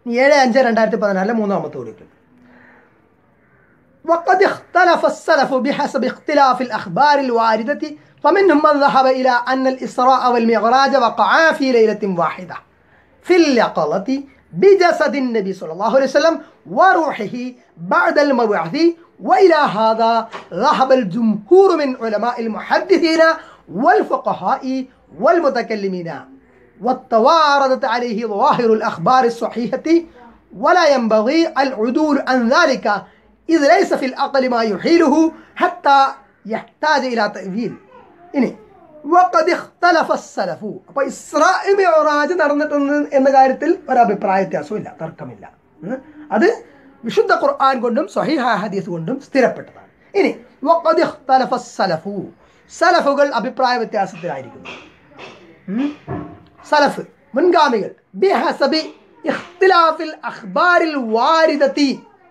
ഇനി ഏഴ് അഞ്ച് രണ്ടായിരത്തി പതിനാലിലെ മൂന്നാമത്തെ കുറിപ്പ് وقد اختلف السلف بحسب اختلاف الأخبار الواردة فمنهم من ذهب إلى أن الإسراء والمعراج وقعا في ليلة واحدة في اليقظة بجسد النبي صلى الله عليه وسلم وروحه بعد المبعث وإلى هذا ذهب الجمهور من علماء المحدثين والفقهاء والمتكلمين والتواردت عليه ظواهر الأخبار الصحيحة ولا ينبغي العدول عن ذلك إذ ليس في العقل ما يحيله حتى يحتاج إلى تأويل ഇനി وقد اختلف السلف അപ്പോൾ ഇസ്രാ മിഅ്റാജ് നടന്നിട്ടുണ്ട് എന്ന കാര്യത്തിൽ ഒരു അഭിപ്രായ വ്യത്യാസമില്ല തർക്കമില്ല ഉം. അത് വിശുദ്ധ ഖുർആൻ കൊണ്ടും സ്വഹീഹ ഹദീസ് കൊണ്ടും സ്ഥിരപ്പെട്ടതാണ് ഇനി وقد اختلف السلف സലഫുകൾ അഭിപ്രായ വ്യത്യാസത്തിലായിരിക്കുന്നു ഉം. സലഫ് മുൻഗാമികൾ ബിഹസബി ഇഖ്തിലാഫിൽ അഖ്ബാരിൽ വാരിദത്തി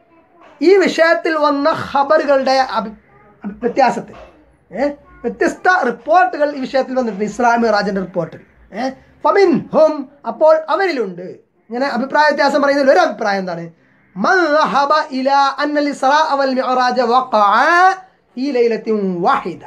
ഈ വിഷയത്തിൽ വന്ന ഖബറുകളുടെ അഭി- അഭി- വ്യത്യാസത്തിൽ ഏ? വ്യത്യസ്ത റിപ്പോർട്ടുകൾ ഈ വിഷയത്തിൽ വന്നിട്ടുണ്ട് ഇസ്ലാമി റാജന്റെ റിപ്പോർട്ടിൽ ഏഹ് ഫമിൻ ഹും അപ്പോൾ അവരിലുണ്ട് ഇങ്ങനെ അഭിപ്രായ വ്യത്യാസം പറയുന്നതിൽ ഒരു അഭിപ്രായം എന്താണ് മൻ ذهب إلى أن الإسراء والمعراج وقعا في ليلة واحدة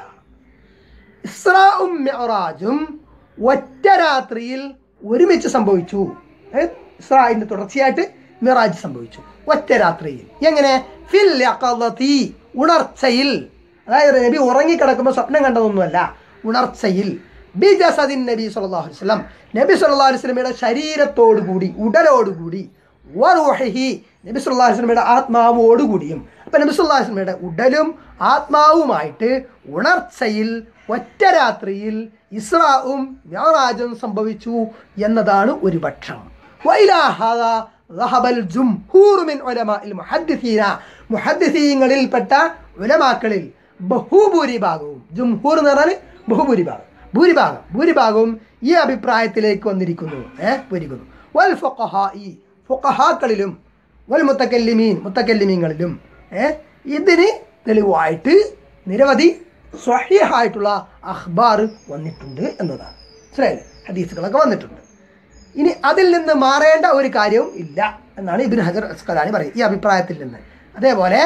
ഇസ്രാവും മിഅറാജും ഒറ്റ രാത്രിയിൽ ഒരുമിച്ച് സംഭവിച്ചു ഏ? ഇസ്രായിന്റെ തുടർച്ചയായിട്ട് മിറാജ് സംഭവിച്ചു ഒറ്റ രാത്രിയിൽ എങ്ങനെ ഫിൽ യഖളതി ഉണർച്ചയിൽ അതായത് നബി ഉറങ്ങിക്കിടക്കുമ്പോൾ സ്വപ്നം കണ്ടതൊന്നുമല്ല ഉണർച്ചയിൽ ബിജസദിൻ നബി സല്ലല്ലാഹു അലൈഹി വസല്ലം നബി സല്ലല്ലാഹു അലൈഹി വസല്ലമയുടെ ശരീരത്തോടുകൂടി ഉടലോടുകൂടി വറൂഹിഹി നബി സല്ലല്ലാഹു അലൈഹി വസല്ലമയുടെ ആത്മാവോടുകൂടിയും അപ്പം നബി സല്ലല്ലാഹു അലൈഹി വസല്ലമയുടെ ഉടലും ആത്മാവുമായിട്ട് ഉണർച്ചയിൽ ഒറ്റ രാത്രിയിൽ ഇസ്രാവും മ്യാറാജും സംഭവിച്ചു എന്നതാണ് ഒരു പക്ഷം وإلى هذا ذهب الجمهور من علماء المحدثين മുഹദ്ദിസീങ്ങളിൽപ്പെട്ട ഉലമാക്കളിൽ ബഹുഭൂരിഭാഗവും ജുംഹൂർ എന്ന് പറഞ്ഞാൽ ബഹുഭൂരിഭാഗം ഭൂരിഭാഗം ഭൂരിഭാഗവും ഈ അഭിപ്രായത്തിലേക്ക് വന്നിരിക്കുന്നു ഏഹ് വരിക്കുന്നു വൽ ഫുഖഹായി ഫുഖഹാക്കളിലും വൽ മുത്തക്കല്ലിമീൻ മുത്തക്കല്ലിമീങ്ങളിലും ഏഹ് ഇതിന് തെളിവായിട്ട് നിരവധി സ്വഹീഹായിട്ടുള്ള അഖ്ബാർ വന്നിട്ടുണ്ട് എന്നതാണ് മനസ്സിലായില്ലേ ഹദീസുകളൊക്കെ വന്നിട്ടുണ്ട് ഇനി അതിൽ നിന്ന് മാറേണ്ട ഒരു കാര്യവും ഇല്ല എന്നാണ് ഇബിൻ ഹജർ അസ്കലാനി പറയുന്നത് ഈ അഭിപ്രായത്തിൽ നിന്ന് അതേപോലെ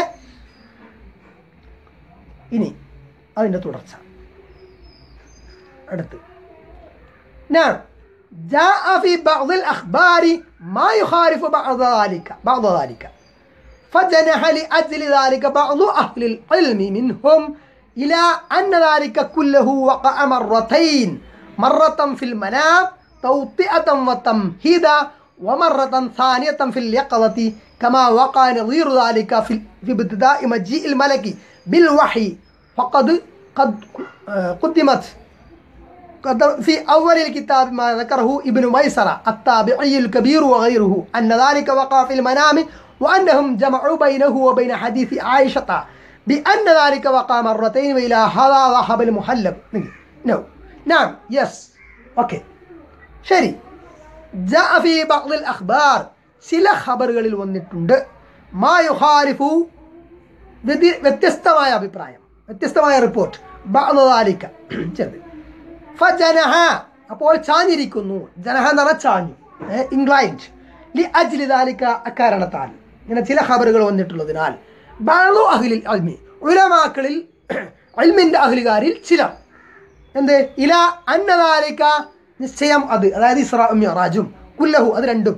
ഇനി അതിൻ്റെ തുടർച്ച അടുത്ത് نعم جاء في بعض الأخبار ما يخالف بعض ذلك بعض ذلك فجنح لأجل ذلك بعض أهل العلم منهم إلى أن ذلك كله وقع مرتين مرة في المنام توطئة وتمهيدا ومرة ثانية في اليقظة كما وقع نظير ذلك في في ابتداء مجيء الملك بالوحي فقد قد آه، قدمت قد في أول الكتاب ما ذكره ابن ميسرة التابعي الكبير وغيره أن ذلك وقع في المنام وأنهم جمعوا بينه وبين حديث عائشة بأن ذلك وقع مرتين وإلى هذا ذهب المحلب نو نعم يس أوكي ശരി ജാഫി ബഅ്ദിൽ അഖ്ബാർ ചില ഖബറുകളിൽ വന്നിട്ടുണ്ട് മാ യുഖാലിഫു വ്യതി- വ്യത്യസ്തമായ അഭിപ്രായം വ്യത്യസ്തമായ റിപ്പോർട്ട് ബഅ്ദാലിക ചെറുത് ഫജനഹ അപ്പോൾ ചാഞ്ഞിരിക്കുന്നു ജനഹ എന്ന് പറഞ്ഞാൽ ചാഞ്ഞു ഇംഗ്ലൈൻഡ് ലി അജ്ലി ദാലിക അക്കാരണത്താൽ ഇങ്ങനെ ചില ഖബറുകൾ വന്നിട്ടുള്ളതിനാൽ ബാളു അഹ്ലിൽ അൽമി ഉലമാക്കളിൽ അൽമിൻ്റെ അഹ്ലുകാരിൽ ചിലർ എന്ത് ഇല അന്നദാലിക നിശ്ചയം അത് അതായത് ഇസ്രാ മിറാജും കുല്ലഹു അത് രണ്ടും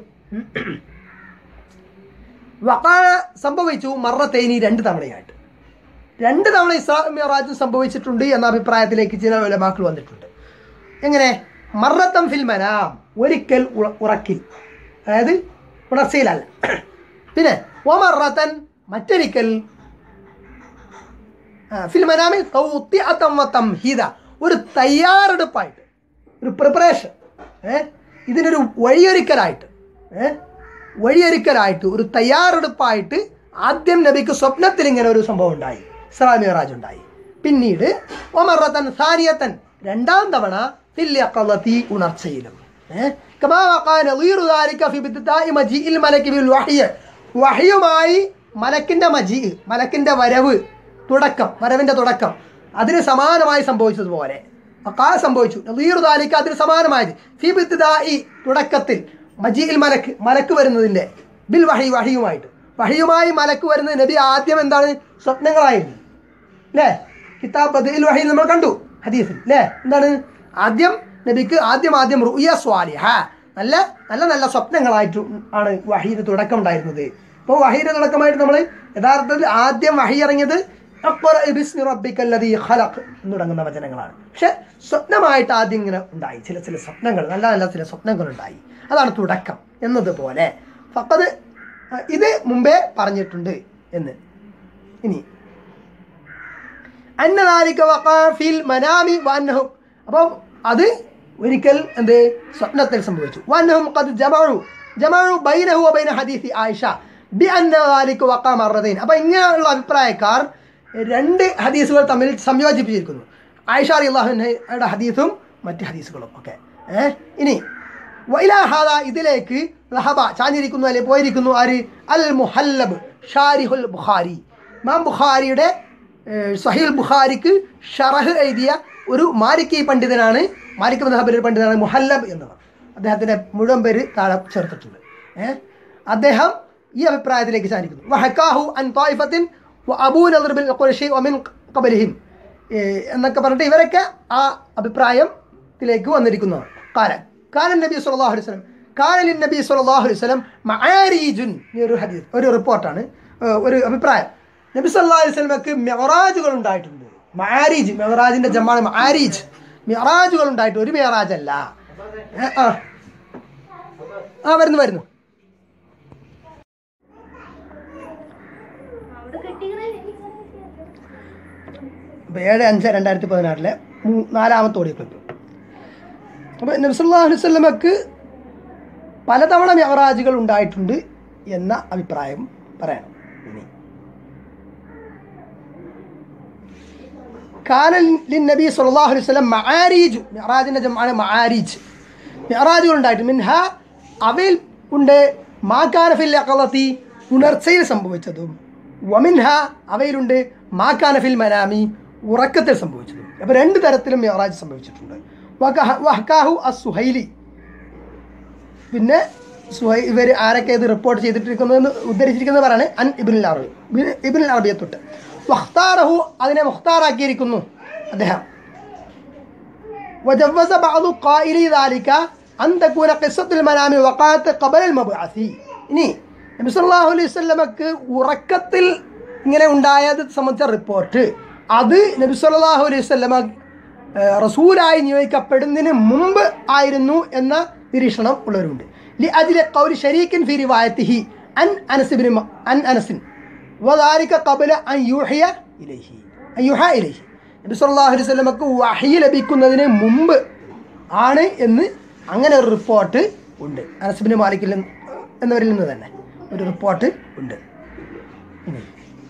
വക്കാ സംഭവിച്ചു മറത്തേനി രണ്ട് തവണയായിട്ട് രണ്ട് തവണ ഇസ്രാ മിറാജും സംഭവിച്ചിട്ടുണ്ട് എന്ന അഭിപ്രായത്തിലേക്ക് ചില ഉലമാക്കൾ വന്നിട്ടുണ്ട് എങ്ങനെ മറത്തം ഫിൽ മനാം ഒരിക്കൽ ഉറ- ഉറക്കിൽ അതായത് ഉണർച്ചയിലല്ല പിന്നെ ഒമറത്തൻ മറ്റൊരിക്കൽ ആ, ഫിൽ മനാമി തൗത്തിഅത്തം വ തംഹീദ ഒരു തയ്യാറെടുപ്പായിട്ട് ഒരു പ്രിപ്പറേഷൻ ഏ ഇതിനൊരു വഴിയൊരുക്കലായിട്ട് ഏ വഴിയൊരുക്കലായിട്ട് ഒരു തയ്യാറെടുപ്പായിട്ട് ആദ്യം നബിക്ക് സ്വപ്നത്തിൽ ഇങ്ങനെ ഒരു സംഭവം ഉണ്ടായി ഇസ്ലാമിയറാജ് ഉണ്ടായി പിന്നീട് ഒമറത്തൻ സാനിയത്തൻ രണ്ടാം തവണ ഫില്യഖളത്തി ഉണർച്ചയിലും ഏ കമാ വഖാ നളീറു ദാലിക ഫി ബിദ്ദാഇ മജീഇൽ മലകി ബിൽ വഹ്യ വഹ്യുമായി മലക്കിന്റെ മജീ മലക്കിന്റെ വരവ് തുടക്കം വരവിന്റെ തുടക്കം അതിന് സമാനമായി സംഭവിച്ചതുപോലെ അക്കാ സംഭവിച്ചു നളീറു ദാലിക അതിന് സമാനമായത് ഫി ബിദ്ദാഇ തുടക്കത്തിൽ മജീഇൽ മലക്ക് മലക്ക് വരുന്നതിന്റെ ബിൽ വഹി വഹിയുമായിട്ട് വഹിയുമായി മലക്ക് വരുന്നത് നബി ആദ്യം എന്താണ് സ്വപ്നങ്ങളായിരുന്നു അല്ലേ കിതാബ് ബദീൽ വഹി നമ്മൾ കണ്ടു ഹദീസിൽ അല്ലേ എന്താണ് ആദ്യം നബിക്ക് ആദ്യം ആദ്യം റുയ സ്വാലിഹ നല്ല നല്ല നല്ല സ്വപ്നങ്ങളായിട്ട് ആണ് വഹീന് തുടക്കം ഉണ്ടായിരുന്നത് അപ്പോൾ വഹീന് തുടക്കമായിട്ട് നമ്മൾ യഥാർത്ഥത്തിൽ ആദ്യം വഹി ഇറങ്ങിയത് അക്ബർ ബിസ്മി റബ്ബിക്കല്ലദീ ഖലഖ് എന്ന് തുടങ്ങുന്ന വചനങ്ങളാണ് പക്ഷെ സ്വപ്നമായിട്ട് ആദ്യം ഇങ്ങനെ ഉണ്ടായി ചില ചില സ്വപ്നങ്ങൾ നല്ല നല്ല ചില സ്വപ്നങ്ങൾ ഉണ്ടായി അതാണ് തുടക്കം എന്നതുപോലെ ഫക്കത് ഇത് മുമ്പേ പറഞ്ഞിട്ടുണ്ട് എന്ന് ഇനി അന്നദാലിക വഖാ ഫിൽ മനാമി വന്നഹും അപ്പോൾ അത് ഒരിക്കൽ എന്ത് സ്വപ്നത്തിൽ സംഭവിച്ചു വന്നഹും ഖദ് ജമഉ ജമഉ ബൈനഹു വബൈന ഹദീസി ആയിഷ ബി അന്നദാലിക വഖാ മറദൈൻ അപ്പോൾ ഇങ്ങനെയുള്ള അഭിപ്രായക്കാർ രണ്ട് ഹദീസുകൾ തമ്മിൽ സംയോജിപ്പിച്ചിരിക്കുന്നു ആയിഷ റളിയല്ലാഹുവിന്റെ ഹദീസും മറ്റ് ഹദീസുകളും ഒക്കെ ഏഹ് ഇനി വൈലാഹാദ ഇതിലേക്ക് ലഹബ ചാഞ്ഞിരിക്കുന്നു അല്ലെ പോയിരിക്കുന്നു ആര് അൽ മുഹല്ലബ് ഷാരിഹുൽ ബുഖാരി മാം ബുഖാരിയുടെ ഏഹ്, സഹീൽ ബുഖാരിക്ക് ഷറഹ് എഴുതിയ ഒരു മാലിക്കി പണ്ഡിതനാണ് മാലിക് മദഹബിലെ ഒരു പണ്ഡിതനാണ് മുഹല്ലബ് എന്നവർ അദ്ദേഹത്തിൻ്റെ മുഴുവൻ പേര് താഴെ ചേർത്തിട്ടുണ്ട് ഏഹ് അദ്ദേഹം ഈ അഭിപ്രായത്തിലേക്ക് ചാനിക്കുന്നു വഹക്കാഹു അൻ തായിഫത്തിൻ വ അബൂ നദർ ബിൻ ഖുറൈശി വമിൻ ഖബലിഹിം ഏഹ് എന്നൊക്കെ പറഞ്ഞിട്ട് ഇവരൊക്കെ ആ അഭിപ്രായത്തിലേക്ക് വന്നിരിക്കുന്നതാണ് കാലൻ കാലൻ നബി സല്ലല്ലാഹു അലൈഹി വസല്ലം കാലൻ നബി സല്ലല്ലാഹു അലൈഹി വസല്ലം മആരീജുൻ ഈ ഒരു ഹദീസ് ഒരു റിപ്പോർട്ടാണ് ഏഹ് ഒരു അഭിപ്രായം നബി സല്ലല്ലാഹു അലൈഹി വസല്ലമക്ക് മെഹറാജുകൾ ഉണ്ടായിട്ടുണ്ട് മആരീജ് മെഹറാജിന്റെ ജമാണ് മആരീജ് മെഹറാജുകൾ ഉണ്ടായിട്ട് ഒരു മെഹറാജ് അല്ല ഏഹ് ആ ആ വരുന്നു വരുന്നു അപ്പോൾ ഏഴ് അഞ്ച് രണ്ടായിരത്തി പതിനാറിലെ മൂ- നാലാമത്തെ ഓഡിയോ ക്ലിപ്പ് അപ്പോൾ നബ്സല്ലാ അലുസല്ലമക്ക് പലതവണ മെഹറാജുകൾ ഉണ്ടായിട്ടുണ്ട് എന്ന അഭിപ്രായം പറയണം ഇനി കാനൽ നബി സല്ലല്ലാഹു അലൈഹി വസല്ലം മആരീജ് മെഹറാജിൻ്റെ ജമാണ് മആരീജ് മെഹറാജുകൾ ഉണ്ടായിട്ട് മിൻഹ അവയിൽ ഉണ്ട് മാക്കാനഫിൽ അകളത്തി ഉണർച്ചയിൽ സംഭവിച്ചതും വമിൻഹ അവയിലുണ്ട് മാക്കാനഫിൽ മനാമി ഉറക്കത്തിൽ സംഭവിച്ചതും അപ്പോൾ രണ്ട് തരത്തിലും മെഹറാജ് സംഭവിച്ചിട്ടുണ്ട് വഖഹ- വഹ്കാഹു അസ് സുഹൈലി പിന്നെ സുഹൈ ഇവർ ആരൊക്കെ ഇത് റിപ്പോർട്ട് ചെയ്തിട്ടിരിക്കുന്നതെന്ന് ഉദ്ധരിച്ചിരിക്കുന്നത് പറയാണ് അൻ ഇബിൻ അറബി ഇബിൻ അറബിയെ തൊട്ട് വഖ്താറഹു അതിനെ മുഖ്താറാക്കിയിരിക്കുന്നു അദ്ദേഹം وجوز بعض قائلي ذلك أن تكون قصة المنام وقعت قبل المبعث ഇനി നബി സല്ലല്ലാഹു അലൈഹി വസല്ലമക്ക് ഉറക്കത്തിൽ ഇങ്ങനെ ഉണ്ടായത് സംബന്ധിച്ച റിപ്പോർട്ട് അത് നബി സല്ലല്ലാഹു അലൈഹി വസല്ലമ ഏഹ്, റസൂലായി നിയോഗിക്കപ്പെടുന്നതിന് മുമ്പ് ആയിരുന്നു എന്ന നിരീക്ഷണം ഉള്ളവരുണ്ട് ലി അജിലെ കൗരി ഷരീഖിൻ ഫി റിവായത്തിഹി അൻ അനസിബിൻ അൻ അനസിൻ വദാലിക ഖബല അൻ യൂഹിയ ഇലൈഹി അൻ യൂഹ ഇലൈഹി നബി സല്ലല്ലാഹു അലൈഹി വസല്ലമക്ക് വഹി ലഭിക്കുന്നതിന് മുമ്പ് ആണ് എന്ന് അങ്ങനെ ഒരു റിപ്പോർട്ട് ഉണ്ട് അനസ്ബിന് മാലിക്കിൽ നിന്ന് എന്നവരിൽ നിന്ന് തന്നെ ഒരു റിപ്പോർട്ട് ഉണ്ട് ഇനി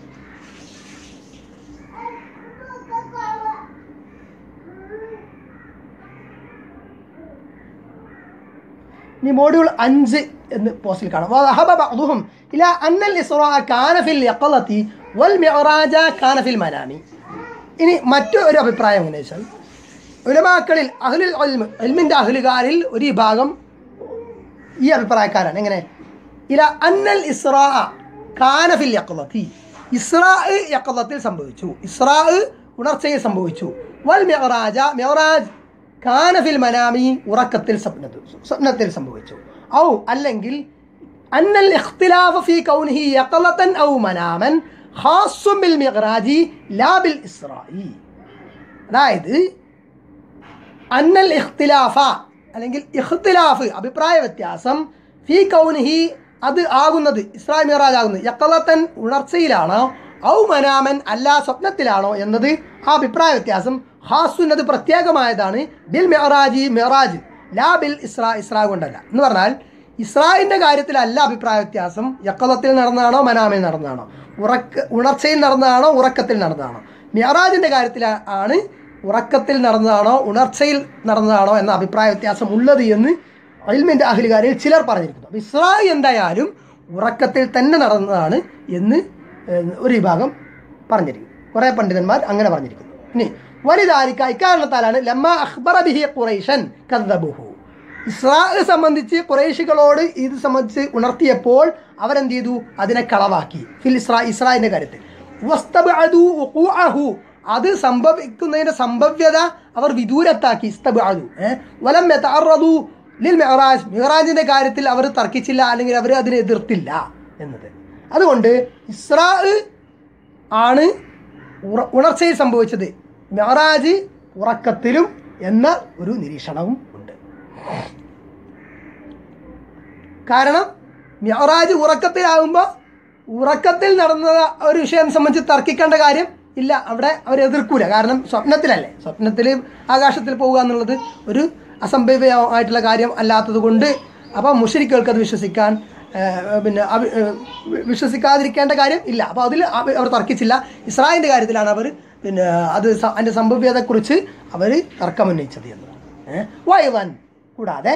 ഇനി മോഡ്യൂൾ അഞ്ച് എന്ന് പോസ്റ്റിൽ കാണാം وذهب بعضهم إلى أن الإسراء كان في اليقظة والمعراج كان في المنام ഇനി മറ്റു ഒരു അഭിപ്രായം എങ്ങനെ വെച്ചാൽ ഉലമാക്കളിൽ അഹ്ലുൽ ഇൽമ് ഇൽമിൻ്റെ അഹ്ലുകാരിൽ ഒരു വിഭാഗം ഈ അഭിപ്രായക്കാരാണ് എങ്ങനെ ഇല അന്നൽ ഇസ്രാ കാനഫിൽ യക്ലത്തി ഇസ്രാ യക്ലത്തിൽ സംഭവിച്ചു ഇസ്രാ ഉണർച്ചയിൽ സംഭവിച്ചു വൽ മെഹറാജ മെഹറാജ് കാനഫിൽ മനാമി ഉറക്കത്തിൽ സ്വപ്നത്തിൽ സ്വപ്നത്തിൽ സംഭവിച്ചു ഔ അല്ലെങ്കിൽ അന്നൽ ഇഖ്തിലാഫ ഫീ കൗനിഹി യഖലതൻ ഔ മനാമൻ ഖാസ്സും ബിൽ മിഗ്റാജി ലാ ബിൽ ഇസ്രായി അതായത് അന്നൽ ഇഖ്തിലാഫ അല്ലെങ്കിൽ ഇഖ്തിലാഫ് അഭിപ്രായ വ്യത്യാസം ഫീ കൗനിഹി അത് ആകുന്നത് ഇസ്രായേൽ മിറാജ് ആകുന്നത് യക്കളത്തൻ ഉണർച്ചയിലാണോ ഔ മനാമൻ അല്ല സ്വപ്നത്തിലാണോ എന്നത് ആ അഭിപ്രായ വ്യത്യാസം ഹാസുൻ അത് പ്രത്യേകമായതാണ് ബിൽ മെഹറാജി മെഹറാജ് ലാ ബിൽ ഇസ്രാ ഇസ്രാ കൊണ്ടല്ല എന്ന് പറഞ്ഞാൽ ഇസ്രായിൻ്റെ കാര്യത്തിലല്ല അഭിപ്രായ വ്യത്യാസം യക്കളത്തിൽ നടന്നതാണോ മനാമിൽ നടന്നതാണോ ഉറക്ക ഉണർച്ചയിൽ നടന്നതാണോ ഉറക്കത്തിൽ നടന്നതാണോ മിയറാജിൻ്റെ കാര്യത്തിൽ ആണ് ഉറക്കത്തിൽ നടന്നതാണോ ഉണർച്ചയിൽ നടന്നതാണോ എന്ന അഭിപ്രായ വ്യത്യാസം ഉള്ളത് എന്ന് അൽമിൻ്റെ അഹ്ലുകാരിൽ ചിലർ പറഞ്ഞിരിക്കുന്നു അപ്പോൾ ഇസ്രായി എന്തായാലും ഉറക്കത്തിൽ തന്നെ നടന്നതാണ് എന്ന് ഏഹ്, ഒരു വിഭാഗം പറഞ്ഞിരിക്കുന്നു കുറേ പണ്ഡിതന്മാർ അങ്ങനെ പറഞ്ഞിരിക്കുന്നു ഇനി വലുതാരിക്ക ഇക്കാരണത്താലാണ് ലമ്മ അഖ്ബറ ബിഹി ഖുറൈഷൻ കദ്ദബുഹു ഇസ്രാ സംബന്ധിച്ച് കുറേശികളോട് ഇത് സംബന്ധിച്ച് ഉണർത്തിയപ്പോൾ അവരെന്ത് ചെയ്തു അതിനെ കളവാക്കി ഫിൽ ഇസ്രാ ഇസ്രായിൻ്റെ കാര്യത്തിൽ വസ്തബ്അദു ഉഖൂഅഹു. അത് സംഭവിക്കുന്നതിൻ്റെ സംഭവ്യത അവർ വിദൂരത്താക്കി ഇസ്തബ്അദു. ഏ? വലം യതഅറദു ലിൽ മിഅറാജ് മിഅറാജിൻ്റെ കാര്യത്തിൽ അവർ തർക്കിച്ചില്ല അല്ലെങ്കിൽ അവർ അതിനെ എതിർത്തില്ല എന്നത് അതുകൊണ്ട് ഇസ്രാ ആണ് ഉറ- ഉണർച്ചയിൽ സംഭവിച്ചത് മെഹറാജ് ഉറക്കത്തിലും എന്ന ഒരു നിരീക്ഷണവും ഉണ്ട് കാരണം മെഹറാജ് ഉറക്കത്തിലാകുമ്പോൾ ഉറക്കത്തിൽ നടന്ന ഒരു വിഷയം സംബന്ധിച്ച് തർക്കിക്കേണ്ട കാര്യം ഇല്ല അവിടെ അവർ എതിർക്കൂല കാരണം സ്വപ്നത്തിലല്ലേ സ്വപ്നത്തിൽ ആകാശത്തിൽ പോവുക എന്നുള്ളത് ഒരു അസംഭവ്യമായിട്ടുള്ള കാര്യം അല്ലാത്തത് കൊണ്ട് അപ്പോൾ മുഷരിക്കുകൾക്ക് അത് വിശ്വസിക്കാൻ ഏഹ്, പിന്നെ അവ- ഏഹ്, വിശ്വസിക്കാതിരിക്കേണ്ട കാര്യം ഇല്ല അപ്പോൾ അതിൽ അവ- അവർ തർക്കിച്ചില്ല ഇസ്രായേലിൻ്റെ കാര്യത്തിലാണ് അവർ പിന്നെ അത് സ- അതിൻ്റെ സംഭവ്യതയെക്കുറിച്ച് അവർ തർക്കമുന്നയിച്ചത് എന്നതാണ് വൈവൻ കൂടാതെ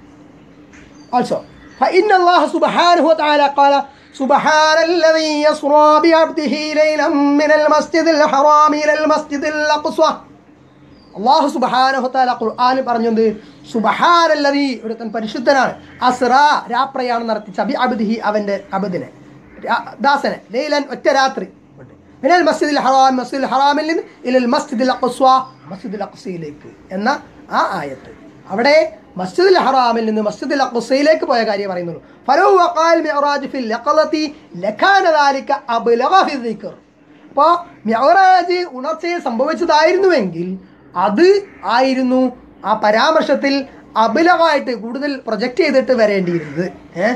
Also, فإن الله سبحانه وتعالى قال سبحان الذي يسرى بعبده ليلا من المسجد الحرام إلى المسجد الأقصى അള്ളാഹു സുബഹാനഹുത്താല ഖുർആാന് പറഞ്ഞത് സുബഹാനല്ലതി ഒരുത്തൻ പരിശുദ്ധനാണ് അസ്റ രാപ്രയാണം നടത്തിച്ച അബി അബ്ദിഹി അവൻ്റെ അബദിനെ രാ- ദാസനെ ലൈലൻ ഒറ്റ രാത്രി ഉണ്ട് മിനൽ മസ്ജിദുൽ ഹറാം മസ്ജിദുൽ ഹറാമിൽ നിന്ന് ഇലൽ മസ്ജിദുൽ അഖ്സ്വ മസ്ജിദുൽ അഖ്സയിലേക്ക് എന്ന ആ ആയത്ത് അവിടെ മസ്ജിദുൽ ഹറാമിൽ നിന്ന് മസ്ജിദുൽ അഖ്സയിലേക്ക് പോയ കാര്യം പറയുന്നുള്ളൂ ഫലോ വഖാൽ മിഅറാജ് ഫിൽ ലഖലതി ലകാന ദാലിക അബ്ലഗ ഫി ദിക്ർ അപ്പോൾ മെഹറാജ് ഉണർച്ചയെ സംഭവിച്ചതായിരുന്നുവെങ്കിൽ അത് ആയിരുന്നു ആ പരാമർശത്തിൽ അബിലമായിട്ട് കൂടുതൽ പ്രൊജക്റ്റ് ചെയ്തിട്ട് വരേണ്ടിയിരുന്നത് ഏഹ്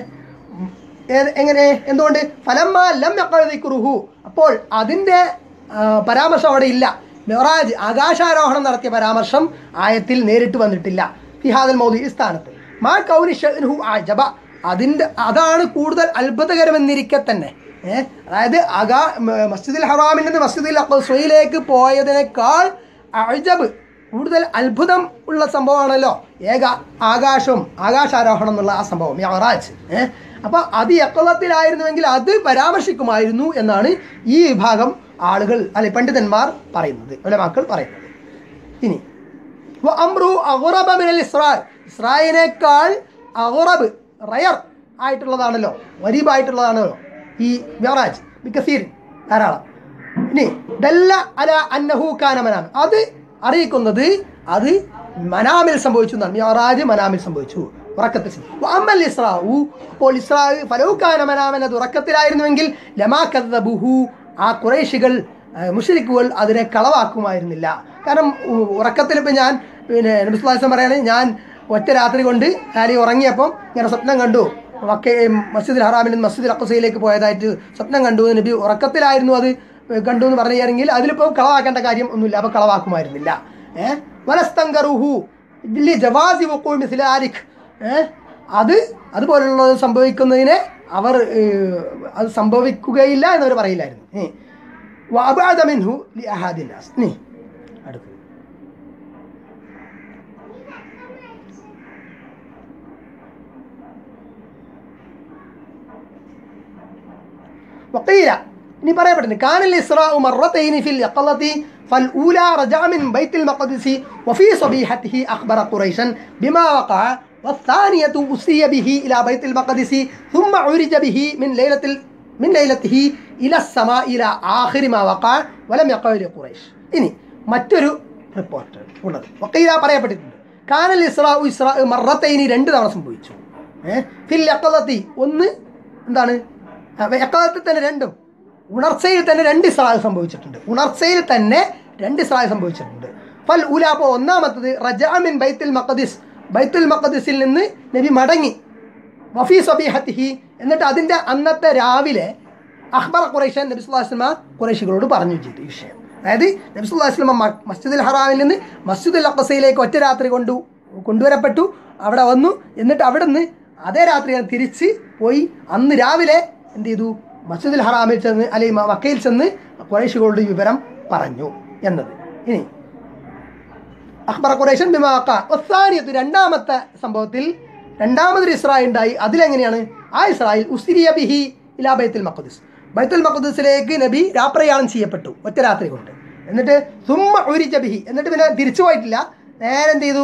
എങ്ങനെ എന്തുകൊണ്ട് ഫലമ്മ ലം യക്കഴുതിക്കുറുഹു അപ്പോൾ അതിൻ്റെ ആ, പരാമർശം അവിടെ ഇല്ല മെഹറാജ് ആകാശാരോഹണം നടത്തിയ പരാമർശം ആയത്തിൽ നേരിട്ട് വന്നിട്ടില്ല ഫിഹാദൽ മൗദി ഈ സ്ഥാനത്ത് മാ കൗനി ഷഹ്നുഹു ആജബ അതിൻ്റെ അതാണ് കൂടുതൽ അത്ഭുതകരമെന്നിരിക്കെ തന്നെ ഏഹ് അതായത് അകാ മ- മസ്ജിദുൽ ഹറാമിൽ നിന്ന് മസ്ജിദുൽ അഖ്സയിലേക്ക് പോയതിനേക്കാൾ അജബ് കൂടുതൽ അത്ഭുതം ഉള്ള സംഭവമാണല്ലോ ഏക ആകാശവും ആകാശാരോഹണം എന്നുള്ള ആ സംഭവം യറാജ് ഏഹ് അപ്പോൾ അത് യക്കളത്തിലായിരുന്നുവെങ്കിൽ അത് പരാമർശിക്കുമായിരുന്നു എന്നാണ് ഈ വിഭാഗം ആളുകൾ അല്ലെ പണ്ഡിതന്മാർ പറയുന്നത് ഉലമാക്കൾ പറയുന്നത് ഇനി വ അമ്രു അഗുറബ മിനൽ ഇസ്രാ ഇസ്രായേലിനേക്കാൾ അഗുറബ് റയർ ആയിട്ടുള്ളതാണല്ലോ വരീബായിട്ടുള്ളതാണല്ലോ ഈ മെഹറാജ് ബിക്കസീർ ധാരാളം ഇനി ദല്ല അല അന്നഹു കാന മനാം അത് അറിയിക്കുന്നത് അത് മനാമിൽ സംഭവിച്ചു എന്നാണ് മെഹറാജ് മനാമിൽ സംഭവിച്ചു ഉറക്കത്തിൽ സംഭവിച്ചു. വ അമ്മൽ ഇസ്രാവു അപ്പോൾ ഇസ്രാ ഫലൗക്കാന മനാമൻ അത് ഉറക്കത്തിലായിരുന്നുവെങ്കിൽ ലമാ കദ്ദബുഹു ആ കുറേശികൾ മുഷരിക്കുകൾ അതിനെ കളവാക്കുമായിരുന്നില്ല കാരണം ഉ- ഉറക്കത്തിൽ ഇപ്പം ഞാൻ പിന്നെ നബിസ്ലാസം പറയാണ് ഞാൻ ഒറ്റ രാത്രി കൊണ്ട് ഞാൻ ഈ ഉറങ്ങിയപ്പം ഇങ്ങനെ സ്വപ്നം കണ്ടു മക്ക മസ്ജിദുൽ ഹറാമിൽ നിന്ന് മസ്ജിദുൽ അക്കസയിലേക്ക് പോയതായിട്ട് സ്വപ്നം കണ്ടു എന്ന് നബി ഉറക്കത്തിലായിരുന്നു അത് കണ്ടു എന്ന് പറയുകയാണെങ്കിൽ അതിലിപ്പോൾ കളവാക്കേണ്ട കാര്യം ഒന്നുമില്ല അപ്പോൾ കളവാക്കുമായിരുന്നില്ല ഏഹ് വലസ്തങ്കറുഹു ലി ജവാസി വഖൂ മിസ്ല ആലിഖ് ഏഹ് അത് അതുപോലുള്ളത് സംഭവിക്കുന്നതിനെ അവർ ഏഹ്, അത് സംഭവിക്കുകയില്ല എന്നവർ പറയില്ലായിരുന്നു ഏഹ് وأبعد منه لأحد الناس ني അടുത്തത് وقيل ഇനി പറയപ്പെടുന്നു كان الإسراء مرتين في اليقظة فالأولى رجع من بيت المقدس وفي صبيحته أخبر قريشا بما وقع والثانية أسري به إلى بيت المقدس ثم عرج به من ليلة ال- من ليلته إلى السماء إلى آخر ما وقع ولم يقع لقريش ഇനി മറ്റൊരു റിപ്പോർട്ട് ഉള്ളത് വക്കീല പറയപ്പെട്ടിട്ടുണ്ട് കാനൽ ഇസ്രാഉ ഇസ്രാ മറത്തൈനി രണ്ട് തവണ സംഭവിച്ചു ഏഹ് ഫിൽ യക്കലത്തി ഒന്ന് എന്താണ് യക്കലത്തിൽ തന്നെ രണ്ടും ഉണർച്ചയിൽ തന്നെ രണ്ട് ഇസ്രായേൽ സംഭവിച്ചിട്ടുണ്ട് ഉണർച്ചയിൽ തന്നെ രണ്ട് ഇസ്രായേൽ സംഭവിച്ചിട്ടുണ്ട് ഫൽ ഉല അപ്പോൾ ഒന്നാമത്തത് റജാമിൻ ബൈത്തുൽ മഖദിസ് ബൈത്തുൽ മഖദിസിൽ നിന്ന് നബി മടങ്ങി വഫീ സബീഹത്തിഹി എന്നിട്ട് അതിൻ്റെ അന്നത്തെ രാവിലെ അഹ്ബർ ഖുറൈഷൻ നബി സുല്ലാസ്ലമ ഖുറൈഷികളോട് പറഞ്ഞു ചെയ്തു ഈ വിഷയം അതായത് നബി സുല്ലാസ്ലമ മസ്ജിദുൽ ഹറാമിൽ നിന്ന് മസ്ജിദുൽ അഖസയിലേക്ക് ഒറ്റ രാത്രി കൊണ്ടു കൊണ്ടുവരപ്പെട്ടു അവിടെ വന്നു എന്നിട്ട് അവിടെ നിന്ന് അതേ രാത്രി ഞാൻ തിരിച്ച് പോയി അന്ന് രാവിലെ എന്ത് ചെയ്തു മസ്ജിദുൽ ഹറാമിൽ ചെന്ന് അല്ലെങ്കിൽ മക്കയിൽ ചെന്ന് ഖുറൈഷികളോട് ഈ വിവരം പറഞ്ഞു എന്നത് ഇനി അഖ്ബർ ഖുറൈഷൻ ബിമാക്ക ഒസാനിയത്ത് രണ്ടാമത്തെ സംഭവത്തിൽ രണ്ടാമതൊരു ഇസ്രായേൽ ഉണ്ടായി അതിലെങ്ങനെയാണ് ആ ഇസ്രായേൽ ഉസ്രിയ ബിഹി ഇലാ ബൈത്തുൽ മഖദസ് ബൈത്തുൽ മഖദസിലേക്ക് നബി രാപ്രയാണം ചെയ്യപ്പെട്ടു ഒറ്റ രാത്രി കൊണ്ട് എന്നിട്ട് സുമ്മ ഉരിച്ച ബിഹി എന്നിട്ട് പിന്നെ തിരിച്ചു പോയിട്ടില്ല നേരെ എന്ത് ചെയ്തു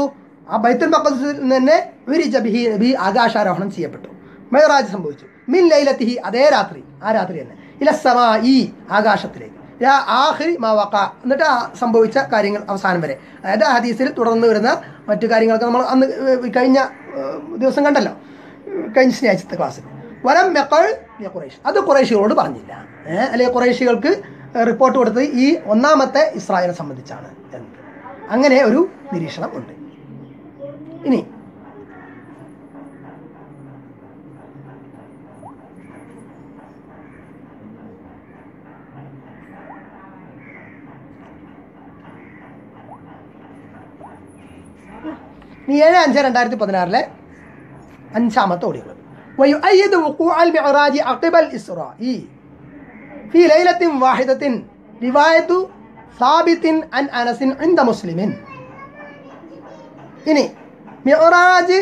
ആ ബൈത്തുൽ മഖദ്സിൽ നിന്ന് തന്നെ ഉരിജ ബിഹി നബി ആകാശാരോഹണം ചെയ്യപ്പെട്ടു മെഹറാജ് സംഭവിച്ചു മിൻ ലൈലത്തിഹി അതേ രാത്രി ആ രാത്രി തന്നെ ഇല സമാ ഈ ആകാശത്തിലേക്ക് യാ ആഖിരി മാ വഖ എന്നിട്ട് ആ സംഭവിച്ച കാര്യങ്ങൾ അവസാനം വരെ അതായത് ആ ഹദീസിൽ തുടർന്ന് വരുന്ന മറ്റു കാര്യങ്ങളൊക്കെ നമ്മൾ അന്ന് ഏഹ് കഴിഞ്ഞ ഏഹ് ദിവസം കണ്ടല്ലോ കഴിഞ്ഞ ശനിയാഴ്ചത്തെ ക്ലാസ്സിൽ വരം മെക്കൾ ഖുറൈഷ് അത് കുറേശികളോട് പറഞ്ഞില്ല ഏഹ് അല്ലെങ്കിൽ കുറേശികൾക്ക് റിപ്പോർട്ട് കൊടുത്തത് ഈ ഒന്നാമത്തെ ഇസ്രായേലിനെ സംബന്ധിച്ചാണ് എന്ന് അങ്ങനെ ഒരു നിരീക്ഷണം ഉണ്ട് ഇനി ഇനി ഏഴ് അഞ്ച് രണ്ടായിരത്തി പതിനാറിലെ അഞ്ചാമത്തെ ഓടികൾ ويؤيد وقوع المعراج عقب الإسراء في ليلة واحدة رواية ثابت عن أنس عند مسلم ഇനി മിഅറാജ്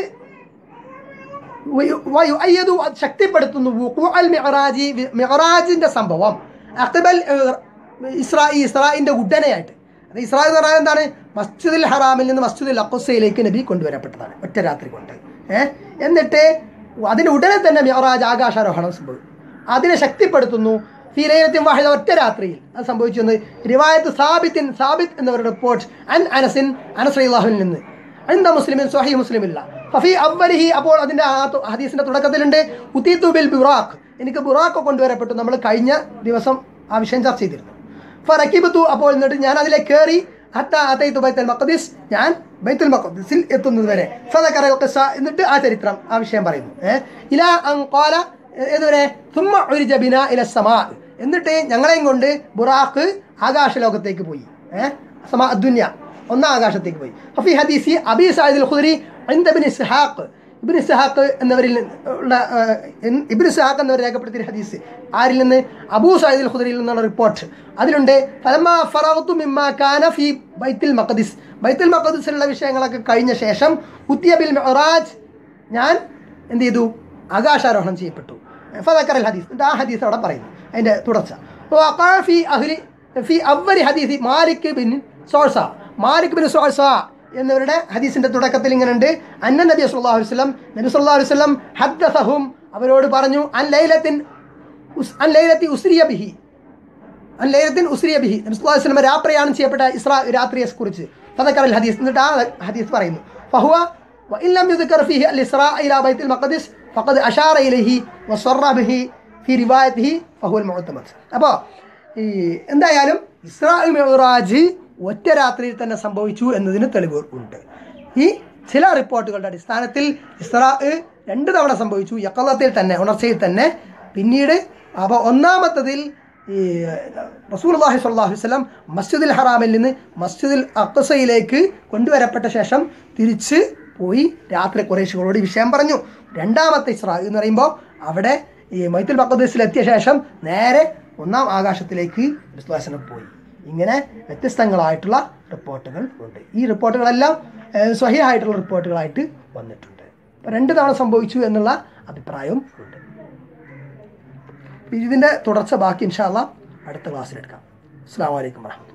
വയു- വയുഅയ്യദു അത് ശക്തിപ്പെടുത്തുന്നു വുഖൂഅൽ മിഅറാജി വി- മിഅറാജിന്റെ സംഭവം അഖ്ബൽ ഏഹ്, ഇസ്രാ ഈ ഇസ്രായിന്റെ ഉടനെയായിട്ട് അത് ഇസ്രാ എന്ന് പറഞ്ഞാൽ എന്താണ് മസ്ജിദുൽ ഹറാമിൽ നിന്ന് മസ്ജിദുൽ അഖുസയിലേക്ക് നബി കൊണ്ടുവരപ്പെട്ടതാണ് ഒറ്റ രാത്രി കൊണ്ട് ഏഹ് എന്നിട്ട് അതിന് ഉടനെ തന്നെ മിഅറാജ് ആകാശാരോഹണം സംഭവിക്കും അതിനെ ശക്തിപ്പെടുത്തുന്നു ഫീലയത്തിൻ വാഹിദ ഒറ്റ രാത്രിയിൽ അത് സംഭവിച്ചു എന്ന് റിവായത്ത് സാബിത്തിൻ സാബിത്ത് എന്നവരുടെ റിപ്പോർട്ട് അൻ അനസിൻ അനസ് അള്ളാഹുവിൽ നിന്ന് അന്ത മുസ്ലിമിൻ സ്വഹി മുസ്ലിമില്ല ഫഫി അവലിഹി അപ്പോൾ അതിൻ്റെ ആ തു- ഹദീസിന്റെ തുടക്കത്തിലുണ്ട് ഉത്തീത്തു ബിൽ ബുറാഖ് എനിക്ക് ബുറാഖ് കൊണ്ടുവരപ്പെട്ടു നമ്മൾ കഴിഞ്ഞ ദിവസം ആ വിഷയം ചർച്ച ചെയ്തിരുന്നു ഫറക്കിബത്തു അപ്പോൾ എന്നിട്ട് ഞാൻ അതിലേക്ക് കയറി ഹത്ത അതൈത്തു ബൈത്തുൽ മഖദിസ് ഞാൻ ബൈത്തുൽ മഖദിസിൽ എത്തുന്നത് വരെ ഫദക്കറ ഖിസ്സ എന്നിട്ട് ആ ചരിത്രം ആ വിഷയം പറയുന്നു ഏ ഇലാ അൻ ഖാല ഏതുവരെ തുമ്മ ഉരിജ ബിന ഇല സമാ എന്നിട്ട് ഞങ്ങളെയും കൊണ്ട് ബുറാഖ് ആകാശലോകത്തേക്ക് പോയി ഏ സമാ ദുന്യ ഒന്നാം ആകാശത്തേക്ക് പോയി ഫി ഹദീസി അബി സായിദ് ഖുദരി عند ابن إسحاق ഇബിൻ ഇസ്ഹാഖ് എന്നവരിൽ നിന്ന് ഉള്ള ഏഹ്, എൻ- ഇബിൻ ഇസ്ഹാഖ് എന്നവർ രേഖപ്പെടുത്തിയ ഹദീസ് ആരിൽ നിന്ന് അബൂ സയ്യിദ് ഖുദരിയിൽ നിന്നുള്ള റിപ്പോർട്ട് അതിലുണ്ട് ഫലമാ ഫറഗ്തു മിമ്മാ കാന ഫി ബൈത്തുൽ മഖദിസ് ബൈത്തുൽ മഖദിസിലുള്ള വിഷയങ്ങളൊക്കെ കഴിഞ്ഞ ശേഷം ഉത്തിയ ബിൽ മിഅ്റാജ് ഞാൻ എന്ത് ചെയ്തു ആകാശാരോഹണം ചെയ്യപ്പെട്ടു ഫദക്കർ ഹദീസ് എന്നിട്ട് ആ ഹദീസ് അവിടെ പറയുന്നു അതിൻ്റെ തുടർച്ച വഖഅ ഫി അഹ്ലി ഫി അവലി ഹദീസി മാലിക് ബിൻ സോഴ്സ മാലിക് ബിൻ സോഴ്സ എന്നിവരുടെ ഹദീസിന്റെ തുടക്കത്തിൽ ഇങ്ങനെ ഉണ്ട് അന്ന നബി സല്ലല്ലാഹു അലൈഹി വസല്ലം നബി സല്ലല്ലാഹു അലൈഹി വസല്ലം ഹദ്ദസഹും അവരോട് പറഞ്ഞു അൻ ലൈലത്തിൻ ഉസ്- അൻ ലൈലത്തി ഉസ്രിയ ബിഹി അൻ ലൈലത്തിൻ ഉസ്രിയ ബിഹി നബി സല്ലല്ലാഹു അലൈഹി വസല്ലം രാപ്രയാണം ചെയ്യപ്പെട്ട ഇസ്രാ രാത്രിയെ കുറിച്ച് ഫദക്കർ അൽ ഹദീസ് എന്നിട്ട് ആ ഹദീസ് പറയുന്നു ഫഹുവ وإن لم يذكر فيه الإسراء إلى بيت المقدس فقد أشار إليه وصر به في روايته فهو المعتمد അപ്പോൾ ഈ എന്തായാലും ഇസ്രാ മിറാജ് ഒറ്റ രാത്രിയിൽ തന്നെ സംഭവിച്ചു എന്നതിന് തെളിവ് ഉണ്ട് ഈ ചില റിപ്പോർട്ടുകളുടെ അടിസ്ഥാനത്തിൽ ഇസ്രാ രണ്ട് തവണ സംഭവിച്ചു യക്കലത്തിൽ തന്നെ ഉണർച്ചയിൽ തന്നെ പിന്നീട് അപ്പോൾ ഒന്നാമത്തതിൽ ഈ റസൂൽ അള്ളാഹി സ്വല്ലാഹു വസ്ലം മസ്ജിദുൽ ഹറാമിൽ നിന്ന് മസ്ജിദുൽ അക്സയിലേക്ക് കൊണ്ടുവരപ്പെട്ട ശേഷം തിരിച്ച് പോയി രാത്രി കുറേശികളോട് ഈ വിഷയം പറഞ്ഞു രണ്ടാമത്തെ ഇസ്രാ എന്ന് പറയുമ്പോൾ അവിടെ ഈ മൈത്തുൽ മക്കദ്സിൽ എത്തിയ ശേഷം നേരെ ഒന്നാം ആകാശത്തിലേക്ക് വിശ്വാസനം പോയി ഇങ്ങനെ വ്യത്യസ്തങ്ങളായിട്ടുള്ള റിപ്പോർട്ടുകൾ ഉണ്ട് ഈ റിപ്പോർട്ടുകളെല്ലാം ഏഹ്, സ്വഹിയായിട്ടുള്ള റിപ്പോർട്ടുകളായിട്ട് വന്നിട്ടുണ്ട് അപ്പോൾ രണ്ട് തവണ സംഭവിച്ചു എന്നുള്ള അഭിപ്രായവും ഉണ്ട് ഇതിൻ്റെ തുടർച്ച ബാക്കി ഇൻഷാല്ല അടുത്ത ക്ലാസ്സിലെടുക്കാം അസ്സാം വലൈക്കും വാഹമത്തുള്ള